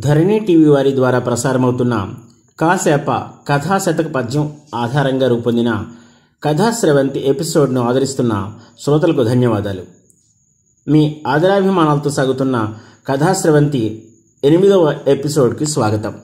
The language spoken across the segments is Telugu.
ధరణి టీవీ వారి ద్వారా ప్రసారమవుతున్న కాసేప కథా శతక పద్యం ఆధారంగా రూపొందిన కథాశ్రవంతి ఎపిసోడ్ను ఆదరిస్తున్న శ్రోతలకు ధన్యవాదాలు మీ ఆదరాభిమానాలతో సాగుతున్న కథాశ్రవంతి ఎనిమిదవ ఎపిసోడ్కి స్వాగతం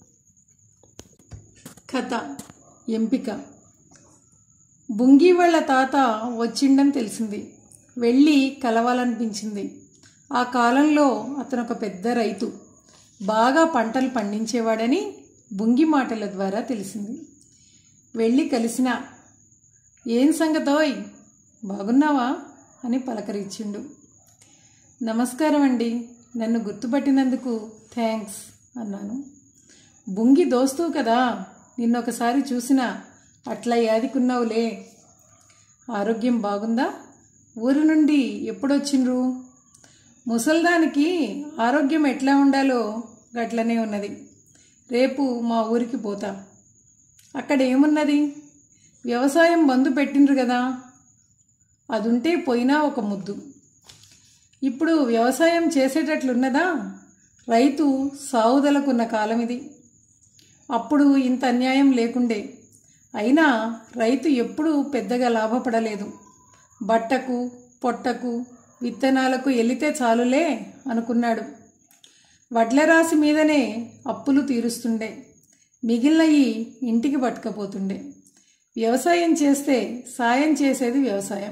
కథ ఎంపిక బుంగి వాళ్ళ తాత వచ్చిండని తెలిసింది వెళ్ళి కలవాలనిపించింది ఆ కాలంలో అతను ఒక పెద్ద రైతు బాగా పంటలు పండించేవాడని బుంగి మాటల ద్వారా తెలిసింది వెళ్ళి కలిసిన ఏం సంగతోయ్ బాగున్నావా అని పలకరించిండు నమస్కారం అండి నన్ను గుర్తుపట్టినందుకు థ్యాంక్స్ అన్నాను బుంగి దోస్తు కదా నిన్నొకసారి చూసినా అట్లా యాదికున్నావులే ఆరోగ్యం బాగుందా ఊరు నుండి ఎప్పుడొచ్చిండ్రు ముసల్దానికి ఆరోగ్యం ఎట్లా ఉండాలో గట్లనే ఉన్నది రేపు మా ఊరికి పోతా అక్కడ ఏమున్నది వ్యవసాయం బంధు పెట్టిండ్రు కదా అదుంటే పోయినా ఒక ముద్దు ఇప్పుడు వ్యవసాయం చేసేటట్లున్నదా రైతు సావుదలకున్న కాలం ఇది అప్పుడు ఇంత అన్యాయం లేకుండే అయినా రైతు ఎప్పుడూ పెద్దగా లాభపడలేదు బట్టకు పొట్టకు విత్తనాలకు ఎల్లితే చాలులే అనుకున్నాడు వడ్ల రాశి మీదనే అప్పులు తీరుస్తుండే మిగిలినవి ఇంటికి పట్టుకపోతుండే వ్యవసాయం చేస్తే సాయం చేసేది వ్యవసాయం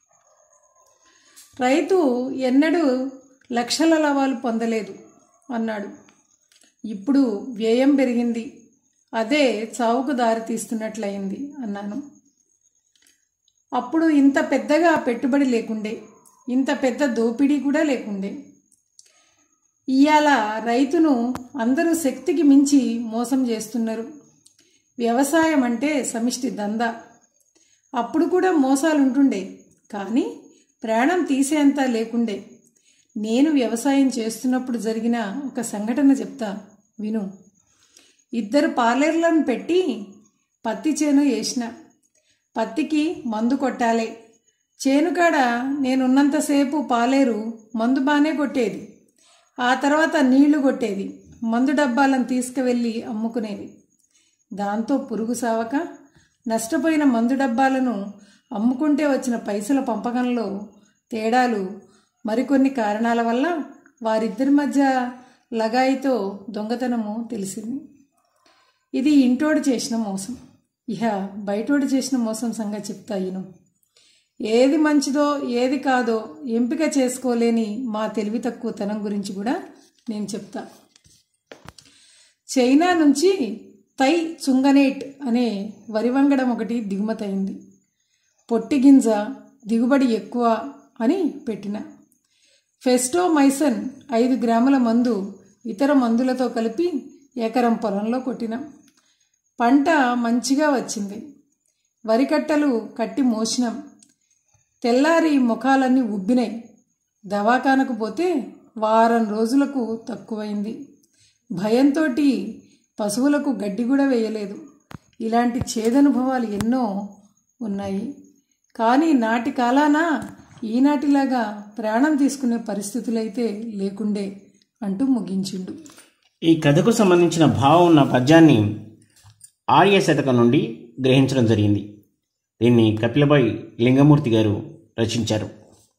రైతు ఎన్నడూ లక్షల లాభాలు పొందలేదు అన్నాడు ఇప్పుడు వ్యయం పెరిగింది అదే చావుకు దారి తీస్తున్నట్లయింది అన్నాను అప్పుడు ఇంత పెద్దగా పెట్టుబడి లేకుండే ఇంత పెద్ద దోపిడీ కూడా లేకుండే ఇవాళ రైతును అందరూ శక్తికి మించి మోసం చేస్తున్నారు వ్యవసాయం అంటే సమిష్టి దందా అప్పుడు కూడా మోసాలు ఉంటుండే కానీ ప్రాణం తీసేంత లేకుండే నేను వ్యవసాయం చేస్తున్నప్పుడు జరిగిన ఒక సంఘటన చెప్తా విను ఇద్దరు పార్లర్లను పెట్టి పత్తి చేను వేసిన పత్తికి మందు కొట్టాలి చేను కాడ నేనున్నంతసేపు పాలేరు మందు బాగానే కొట్టేది ఆ తర్వాత నీళ్లు కొట్టేది మందు డబ్బాలను తీసుకువెళ్ళి అమ్ముకునేది దాంతో పురుగు సావక నష్టపోయిన మందు డబ్బాలను అమ్ముకుంటే వచ్చిన పైసల పంపకంలో తేడాలు మరికొన్ని కారణాల వల్ల వారిద్దరి మధ్య లగాయితో దొంగతనము తెలిసింది ఇది ఇంటోడు చేసిన మోసం ఇహ బయటోడు చేసిన మోసం సంగతి చెప్తా ఈయన ఏది మంచిదో ఏది కాదో ఎంపిక చేసుకోలేని మా తెలివి తక్కువ తనం గురించి కూడా నేను చెప్తా చైనా నుంచి తై చుంగనేట్ అనే వరి వంగడం ఒకటి దిగుమతయింది పొట్టి గింజ దిగుబడి ఎక్కువ అని పెట్టిన ఫెస్టోమైసన్ ఐదు గ్రాముల మందు ఇతర మందులతో కలిపి ఎకరం పొలంలో కొట్టినాం పంట మంచిగా వచ్చింది వరి కట్టలు కట్టి మోసినాం తెల్లారి ముఖాలన్నీ ఉబ్బినాయి దవాఖానకు పోతే వారం రోజులకు తక్కువైంది భయంతో పశువులకు గడ్డి కూడా వేయలేదు ఇలాంటి చేదనుభవాలు ఎన్నో ఉన్నాయి కానీ నాటి కాలాన ఈనాటిలాగా ప్రాణం తీసుకునే పరిస్థితులైతే లేకుండే అంటూ ముగించిండు ఈ కథకు సంబంధించిన భావం ఉన్న పద్యాన్ని ఆర్య శతకం నుండి గ్రహించడం జరిగింది దీన్ని కపిలబాయి లింగమూర్తి గారు రచించారు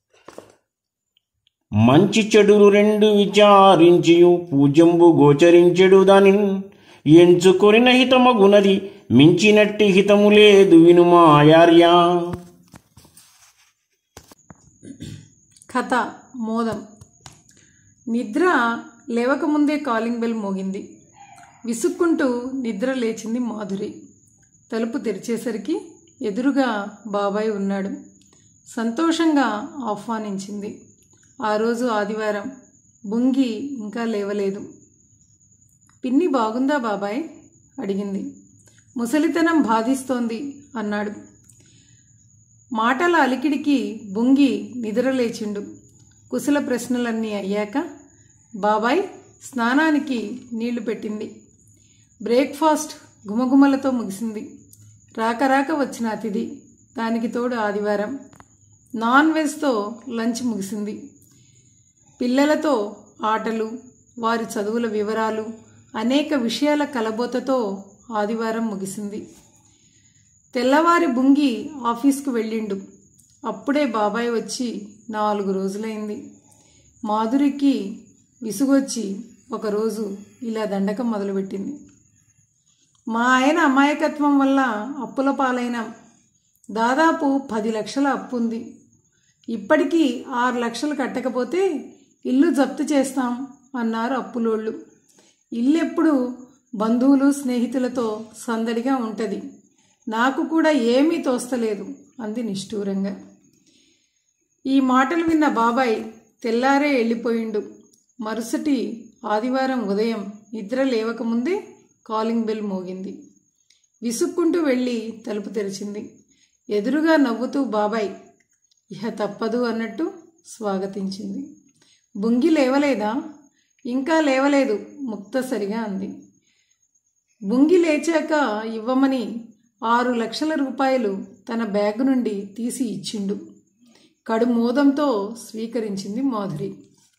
మంచి చెడులు రెండు విచారించియు పూజంబు గోచరించెడు దాని ఎంచుకొనిన హితమగునది మించినట్టి హితము లేదు వినుమా ఆయార్యా కథ మోదం నిద్ర లేవకముందే కాలింగ్ బెల్ మోగింది విసుక్కుంటూ నిద్ర లేచింది మాధురి తలుపు తెరిచేసరికి ఎదురుగా బాబాయ్ ఉన్నాడు సంతోషంగా ఆహ్వానించింది ఆ రోజు ఆదివారం బుంగి ఇంకా లేవలేదు పిన్ని బాగుందా బాబాయ్ అడిగింది ముసలితనం బాధిస్తోంది అన్నాడు మాటల అలికిడికి బుంగి నిద్రలేచిండు కుశల ప్రశ్నలన్నీ అయ్యాక బాబాయ్ స్నానానికి నీళ్లు పెట్టింది బ్రేక్ఫాస్ట్ గుమగుమలతో ముగిసింది రాక రాక వచ్చిన అతిథి దానికి తోడు ఆదివారం నాన్ వెజ్తో లంచ్ ముగిసింది పిల్లలతో ఆటలు వారి చదువుల వివరాలు అనేక విషయాల కలబోతతో ఆదివారం ముగిసింది తెల్లవారి బుంగి ఆఫీస్కు వెళ్ళిండు అప్పుడే బాబాయ్ వచ్చి నాలుగు రోజులైంది మాధురికి విసుగొచ్చి ఒకరోజు ఇలా దండకం మొదలుపెట్టింది మా ఆయన అమాయకత్వం వల్ల అప్పుల పాలైన దాదాపు పది లక్షల అప్పు ఉంది ఇప్పటికీ ఆరు లక్షలు కట్టకపోతే ఇల్లు జప్తు చేస్తాం అన్నారు అప్పులోళ్ళు ఇల్లు ఎప్పుడు బంధువులు స్నేహితులతో సందడిగా ఉంటుంది నాకు కూడా ఏమీ తోస్తలేదు అంది నిష్ఠూరంగా ఈ మాటలు విన్న బాబాయ్ తెల్లారే వెళ్ళిపోయిండు మరుసటి ఆదివారం ఉదయం నిద్ర లేవకముందే కాలింగ్ బెల్ మోగింది విసుక్కుంటూ వెళ్ళి తలుపు తెరిచింది ఎదురుగా నవ్వుతూ బాబాయ్ ఇహ తప్పదు అన్నట్టు స్వాగతించింది బుంగి లేవలేదా ఇంకా లేవలేదు ముక్తసరిగా అంది బుంగి లేచాక ఇవ్వమని ఆరు లక్షల రూపాయలు తన బ్యాగ్ నుండి తీసి ఇచ్చిండు కడు మోదంతో స్వీకరించింది మాధురి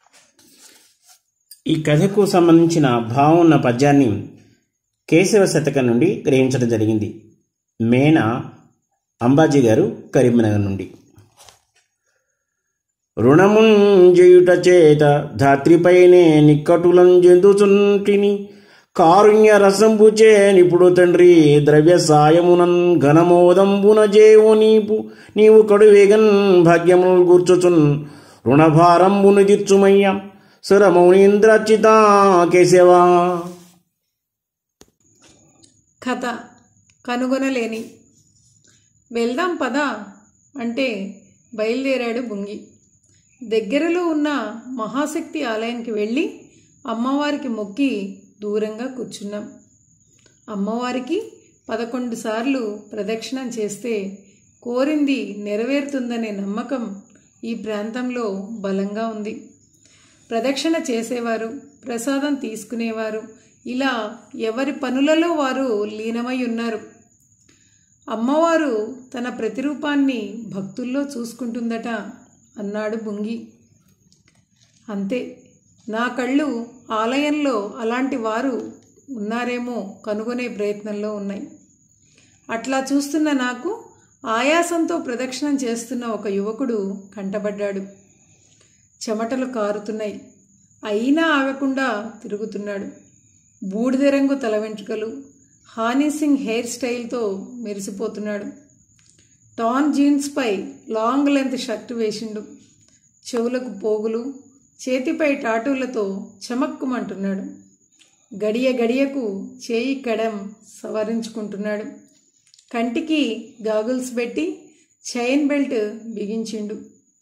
ఈ కథకు సంబంధించిన భావం ఉన్న పద్యాన్ని కేశవ శతకం నుండి గ్రహించడం జరిగింది మేన అంబాజీ గారు కరీంనగర్ నుండి రుణముంజయుట చేత ధాత్రిపైనే నిక్కటులం జందుచుంటిని కారుణ్య రసంబుచే నిపుడు తండ్రి ద్రవ్య సాయమునన్ ఘనమోదంబున జేవు నీపు నీవు కడువేగన్ భాగ్యములు గూర్చుచున్ రుణభారంబును దిర్చుమయ్య సురమౌనీంద్రచిత కేశవా కథ కనుగొనలేని వెళ్దాం పదా అంటే బయలుదేరాడు బుంగి దగ్గరలో ఉన్న మహాశక్తి ఆలయానికి వెళ్ళి అమ్మవారికి మొక్కి దూరంగా కూర్చున్నాం అమ్మవారికి పదకొండు సార్లు ప్రదక్షిణం చేస్తే కోరింది నెరవేరుతుందనే నమ్మకం ఈ ప్రాంతంలో బలంగా ఉంది ప్రదక్షిణ చేసేవారు ప్రసాదం తీసుకునేవారు ఇలా ఎవరి పనులలో వారు లీనమై ఉన్నారు అమ్మవారు తన ప్రతిరూపాన్ని భక్తుల్లో చూసుకుంటుందట అన్నాడు బుంగి అంతే నా కళ్ళు ఆలయంలో అలాంటి వారు ఉన్నారేమో కనుగొనే ప్రయత్నంలో ఉన్నాయి అట్లా చూస్తున్న నాకు ఆయాసంతో ప్రదక్షిణం చేస్తున్న ఒక యువకుడు కంటబడ్డాడు చెమటలు కారుతున్నాయి అయినా ఆగకుండా తిరుగుతున్నాడు బూడిద రంగు తల వెంట్రుకలు హానీ సింగ్ హెయిర్ స్టైల్తో మెరిసిపోతున్నాడు టాన్ జీన్స్పై లాంగ్ లెంత్ షర్టు వేసిండు చెవులకు పోగులు చేతిపై టాటూలతో చమక్కుమంటున్నాడు గడియ గడియకు చేయి కడం సవరించుకుంటున్నాడు కంటికి గాగుల్స్ పెట్టి చైన్ బెల్ట్ బిగించిండు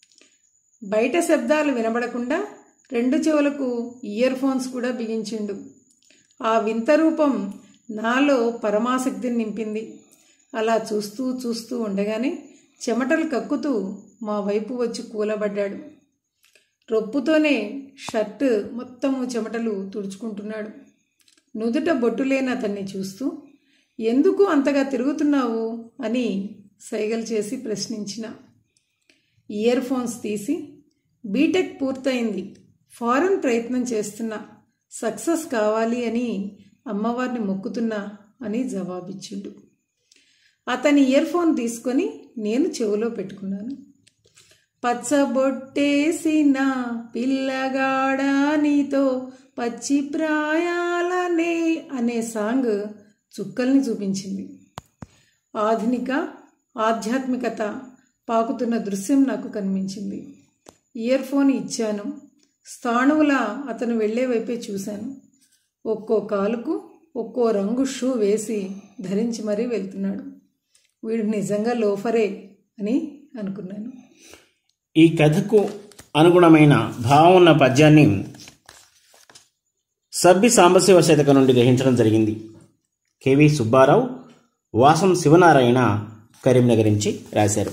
బయట శబ్దాలు వినబడకుండా రెండు చెవులకు ఇయర్ ఫోన్స్ కూడా బిగించిండు ఆ వింత రూపం నాలో పరమాసక్తిని నింపింది అలా చూస్తూ చూస్తూ ఉండగానే చెమటలు కక్కుతూ మా వైపు వచ్చి కూలబడ్డాడు రొప్పుతోనే షర్ట్ మొత్తము చెమటలు తుడుచుకుంటున్నాడు నుదుట బొట్టు లేని అతన్ని చూస్తూ ఎందుకు అంతగా తిరుగుతున్నావు అని సైగలు చేసి ప్రశ్నించిన ఇయర్ ఫోన్స్ తీసి బీటెక్ పూర్తయింది ఫారెన్ ప్రయత్నం చేస్తున్నా సక్సెస్ కావాలి అని అమ్మవారిని మొక్కుతున్నా అని జవాబిచ్చిండు అతని ఇయర్ ఫోన్ తీసుకొని నేను చెవిలో పెట్టుకున్నాను పచ్చబొట్టేసిన పిల్లగాడా నీతో పచ్చి ప్రాయాలనే అనే సాంగ్ చుక్కల్ని చూపించింది ఆధునిక ఆధ్యాత్మికత పాకుతున్న దృశ్యం నాకు కనిపించింది ఇయర్ ఫోన్ ఇచ్చాను స్థాణువులా అతను వెళ్లే వైపే చూశాను ఒక్కో కాలుకు ఒక్కో రంగు షూ వేసి ధరించి మరీ వెళ్తున్నాడు వీడు నిజంగా లోఫరే అని అనుకున్నాను ఈ కథకు అనుగుణమైన భావం ఉన్న పద్యాన్ని సబ్బి సాంబశివ శతక నుండి గ్రహించడం జరిగింది కెవి సుబ్బారావు వాసం శివనారాయణ కరీంనగర్ నుంచి రాశారు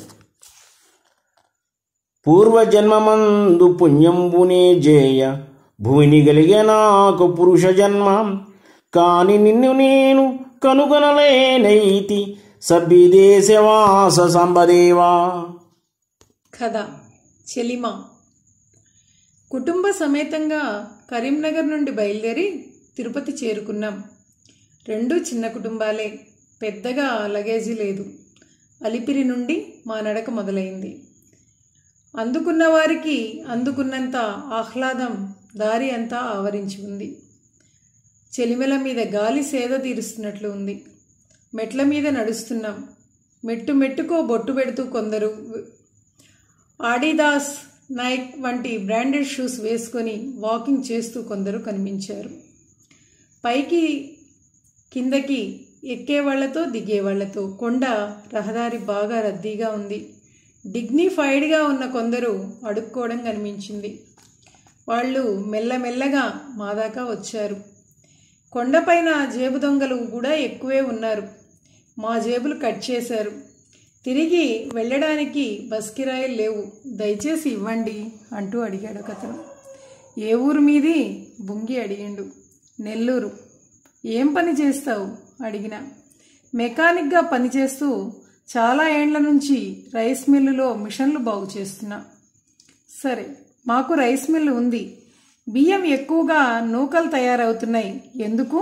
పూర్వజన్మమందు పుణ్యంబునే జేయ భూమిని కలిగే నాకు పురుష జన్మ కాని నిన్ను నేను కనుగొనలేనైతి సబ్బి దేశవాస సంబదేవా కథ చెలిమ కుటుంబ సమేతంగా కరీంనగర్ నుండి బయలుదేరి తిరుపతి చేరుకున్నాం రెండు చిన్న కుటుంబాలే పెద్దగా లగేజీ లేదు అలిపిరి నుండి మా నడక మొదలైంది అందుకున్న వారికి అందుకున్నంత ఆహ్లాదం దారి అంతా ఆవరించి ఉంది చెలిమెల మీద గాలి సేద తీరుస్తున్నట్లు ఉంది మెట్ల మీద నడుస్తున్నాం మెట్టు మెట్టుకో బొట్టు పెడుతూ కొందరు ఆడిదాస్ నైక్ వంటి బ్రాండెడ్ షూస్ వేసుకొని వాకింగ్ చేస్తూ కొందరు కనిపించారు పైకి కిందకి ఎక్కేవాళ్లతో దిగేవాళ్లతో కొండ రహదారి బాగా రద్దీగా ఉంది డిగ్నిఫైడ్గా ఉన్న కొందరు అడుక్కోవడం కనిపించింది వాళ్ళు మెల్లమెల్లగా మా దాకా వచ్చారు కొండపైన జేబు దొంగలు కూడా ఎక్కువే ఉన్నారు మా జేబులు కట్ చేశారు తిరిగి వెళ్ళడానికి బస్ కిరాయిలు లేవు దయచేసి ఇవ్వండి అంటూ అడిగాడు ఒకతను ఏ ఊరు మీది బుంగి అడిగిండు నెల్లూరు ఏం పని చేస్తావు అడిగిన మెకానిక్గా పనిచేస్తూ చాలా ఏండ్ల నుంచి రైస్ మిల్లులో మిషన్లు బాగు చేస్తున్నా సరే మాకు రైస్ మిల్లు ఉంది బియ్యం ఎక్కువగా నూకలు తయారవుతున్నాయి ఎందుకు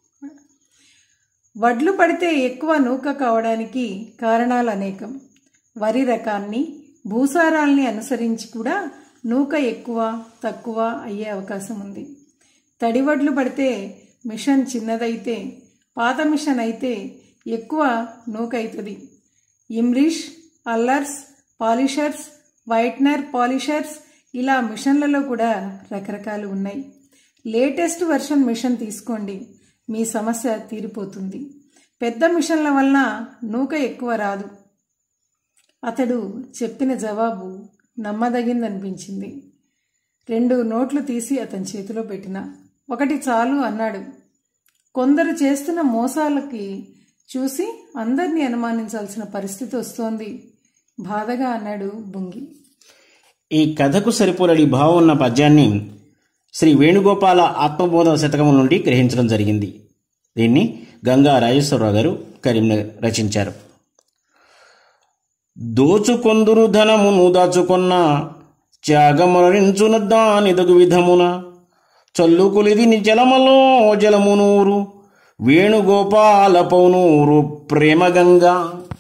వడ్లు పడితే ఎక్కువ నూక కావడానికి కారణాలు అనేకం వరి రకాన్ని భూసారాల్ని అనుసరించి కూడా నూక ఎక్కువ తక్కువ అయ్యే అవకాశం ఉంది తడి వడ్లు పడితే మిషన్ చిన్నదైతే పాత మిషన్ అయితే ఎక్కువ నూక అవుతుంది ఇమ్రిష్ అల్లర్స్ పాలిషర్స్ వైట్నర్ పాలిషర్స్ ఇలా మిషన్లలో కూడా రకరకాలు ఉన్నాయి లేటెస్ట్ వెర్షన్ మిషన్ తీసుకోండి మీ సమస్య తీరిపోతుంది పెద్ద మిషన్ల వలన నూక ఎక్కువ రాదు అతడు చెప్పిన జవాబు నమ్మదగిందనిపించింది రెండు నోట్లు తీసి అతని చేతిలో పెట్టిన ఒకటి చాలు అన్నాడు కొందరు చేస్తున్న మోసాలకి చూసి అందరినీ అనుమానించాల్సిన పరిస్థితి వస్తోంది బాధగా అన్నాడు బుంగి ఈ కథకు సరిపోలడి భావం ఉన్న పద్యాన్ని శ్రీ వేణుగోపాల ఆత్మబోధ శతకం నుండి గ్రహించడం జరిగింది దీన్ని గంగా రాజేశ్వరరావు గారు కరీంనగర్ రచించారు దోచుకొందురు ధనమును దాచుకొన్న త్యాగమరించున దానిదగు విధమున చల్లుకులిది జలమలో జలమునూరు వేణుగోపాల పౌనూరు ప్రేమగంగా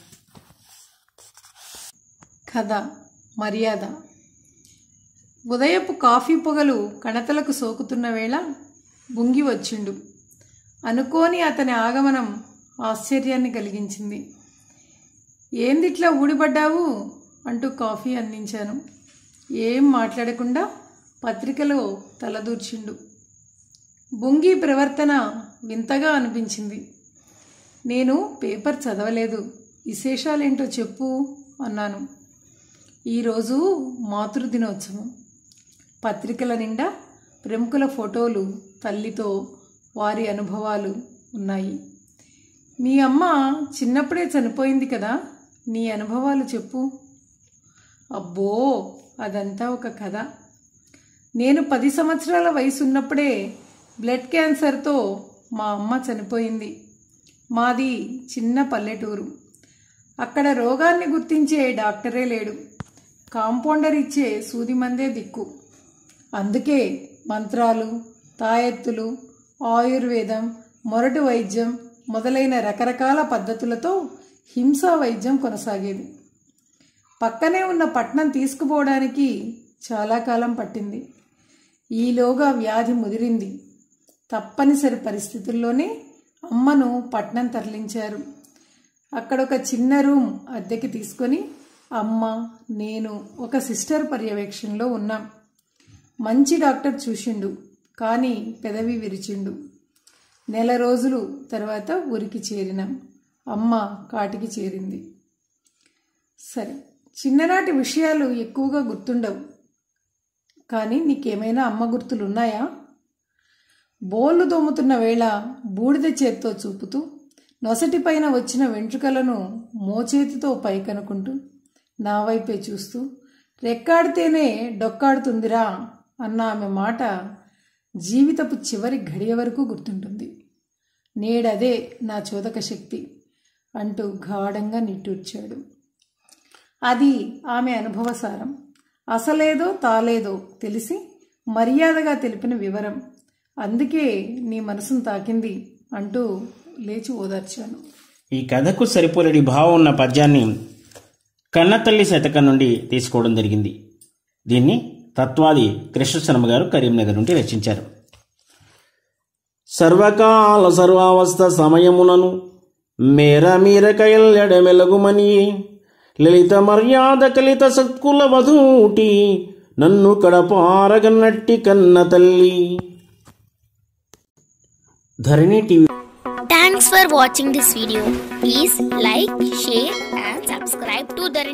కథ మర్యాద ఉదయపు కాఫీ పొగలు కణతలకు సోకుతున్న వేళ బుంగి వచ్చిండు అనుకోని అతని ఆగమనం ఆశ్చర్యాన్ని కలిగించింది ఏందిట్లా ఊడిపడ్డావు అంటూ కాఫీ అందించాను ఏం మాట్లాడకుండా పత్రికలో తలదూర్చిండు బుంగి ప్రవర్తన వింతగా అనిపించింది నేను పేపర్ చదవలేదు విశేషాలేంటో చెప్పు అన్నాను ఈరోజు మాతృదినోత్సవం పత్రికల నిండా ప్రముఖుల ఫోటోలు తల్లితో వారి అనుభవాలు ఉన్నాయి మీ అమ్మ చిన్నప్పుడే చనిపోయింది కదా నీ అనుభవాలు చెప్పు అబ్బో అదంతా ఒక కథ నేను పది సంవత్సరాల వయసు ఉన్నప్పుడే బ్లడ్ క్యాన్సర్తో మా అమ్మ చనిపోయింది మాది చిన్న పల్లెటూరు అక్కడ రోగాన్ని గుర్తించే డాక్టరే లేడు కాంపౌండర్ ఇచ్చే సూది మందే దిక్కు అందుకే మంత్రాలు తాయెత్తులు ఆయుర్వేదం మొరటు వైద్యం మొదలైన రకరకాల పద్ధతులతో హింసా వైద్యం కొనసాగేది పక్కనే ఉన్న పట్నం తీసుకుపోవడానికి చాలా కాలం పట్టింది ఈలోగా వ్యాధి ముదిరింది తప్పనిసరి పరిస్థితుల్లోనే అమ్మను పట్నం తరలించారు అక్కడ ఒక చిన్న రూమ్ అద్దెకి తీసుకొని అమ్మ నేను ఒక సిస్టర్ పర్యవేక్షణలో ఉన్నాం మంచి డాక్టర్ చూసిండు కానీ పెదవి విరిచిండు నెల రోజులు తర్వాత ఊరికి చేరినాం అమ్మ కాటికి చేరింది సరే చిన్ననాటి విషయాలు ఎక్కువగా గుర్తుండవు కానీ నీకేమైనా అమ్మ గుర్తులు ఉన్నాయా బోళ్ళు దోముతున్న వేళ బూడిద చేత్తో చూపుతూ నొసటిపైన వచ్చిన వెంట్రుకలను మోచేతితో పైకనుకుంటూ నా వైపే చూస్తూ రెక్కాడితేనే డొక్కాడుతుందిరా అన్న ఆమె మాట జీవితపు చివరి గడియ వరకు గుర్తుంటుంది నేడదే నా చోదక శక్తి అంటూ గాఢంగా నిట్టూర్చాడు అది ఆమె అనుభవసారం అసలేదో తాలేదో తెలిసి మర్యాదగా తెలిపిన వివరం అందుకే నీ మనసును తాకింది అంటూ లేచి ఓదార్చాను ఈ కథకు సరిపోలేని భావం ఉన్న పద్యాన్ని కన్నతల్లి శతకం నుండి తీసుకోవడం జరిగింది దీన్ని తత్వాది కృష్ణశర్మ గారు కరీంనగర్ నుండి రచించారు సర్వకాల సర్వావస్థ సమయమునను మేర మీర కయల్యడ మెలగుమని లలిత మర్యాద కలిత సత్కుల వధూటి నన్ను కడపారగన్నట్టి కన్న తల్లి Dharani TV Thanks for watching this video. Please like, share and subscribe to the